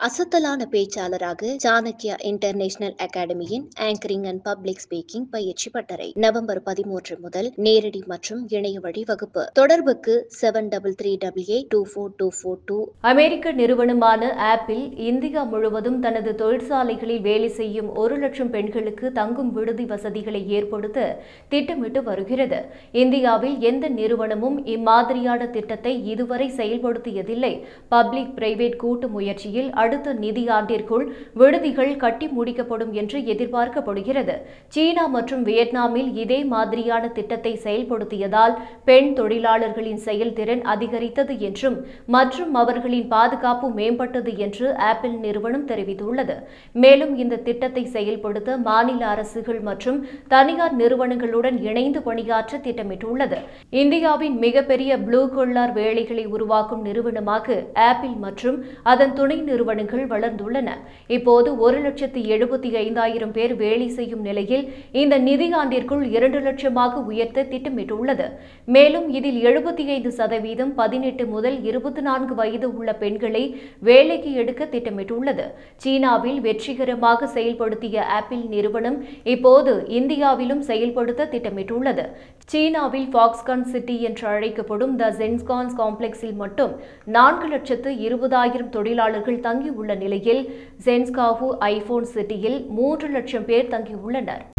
அசத்தலான பேச்சாளராக சாணக்யா இன்டர்நேஷனல் அகாடமியின் ஆங்கரிங் அண்ட் பப்ளிக் ஸ்பீக்கிங் பயிற்சி பட்டறை நவம்பர் பதிமூன்று முதல் நேரடி மற்றும் இணைய வழி வகுப்பு தொடர்புக்கு seven double three double eight two four two four two அமெரிக்க நிறுவனமான ஆப்பிள் இந்தியா முழுவதும் தனது தொழிற்சாலைகளில் வேலை செய்யும் ஒரு லட்சம் பெண்களுக்கு தங்கும் விடுதி வசதிகளை ஏற்படுத்த திட்டமிட்டு வருகிறது இந்தியாவில் எந்த நிறுவனமும் இம்மாதிரியான திட்டத்தை இதுவரை செயல்படுத்தியதில்லை பப்ளிக் பிரைவேட் கூட்டு முயற்சியில் அடுத்த நிதியாண்டிற்குள் விடுதிகள் கட்டி முடிக்கப்படும் என்று எதிர்பார்க்கப்படுகிறது சீனா மற்றும் வியட்நாமில் இதே மாதிரியான திட்டத்தை செயல்படுத்தியதால் பெண் தொழிலாளர்களின் செயல்திறன் அதிகரித்தது என்றும் மற்றும் அவர்களின் பாதுகாப்பு மேம்பட்டது என்று ஆப்பிள் நிறுவனம் தெரிவித்துள்ளது மேலும் இந்த திட்டத்தை செயல்படுத்த மாநில அரசுகள் மற்றும் தனியார் நிறுவனங்களுடன் இணைந்து பணியாற்ற திட்டமிட்டுள்ளது இந்தியாவின் மிகப்பெரிய ப்ளூ கொள்ளார் வேலைகளை உருவாக்கும் நிறுவனமாக ஆப்பிள் மற்றும் அதன் துணை நிறுவனங்கள் வளர்ந்துள்ளன இப்போது ஒரு லட்சத்து எழுபத்தி ஐந்தாயிரம் பேர் வேலை செய்யும் நிலையில் இந்த நிதியாண்டிற்குள் இரண்டு லட்சமாக உயர்த்த திட்டமிட்டுள்ளது மேலும் இதில் எழுபத்தி ஐந்து சதவீதம் பதினெட்டு முதல் இருபத்தி நான்கு வயது உள்ள பெண்களை வேலைக்கு எடுக்க திட்டமிட்டுள்ளது சீனாவில் வெற்றிகரமாக செயல்படுத்திய ஆப்பிள் நிறுவனம் இப்போது இந்தியாவிலும் செயல்படுத்த திட்டமிட்டுள்ளது சீனாவில் ஃபாக்ஸ்கான் சிட்டி என்று அழைக்கப்படும் த ஜென்ஸ்கான்ஸ் காம்ப்ளெக்ஸில் மட்டும் நான்கு லட்சத்து இருபதாயிரம் தொழிலாளர்கள் தங்கியுள்ள நிலையில் ஜென்ஸ்காவு ஐபோன் சிட்டியில் மூன்று லட்சம் பேர் தங்கியுள்ளனர்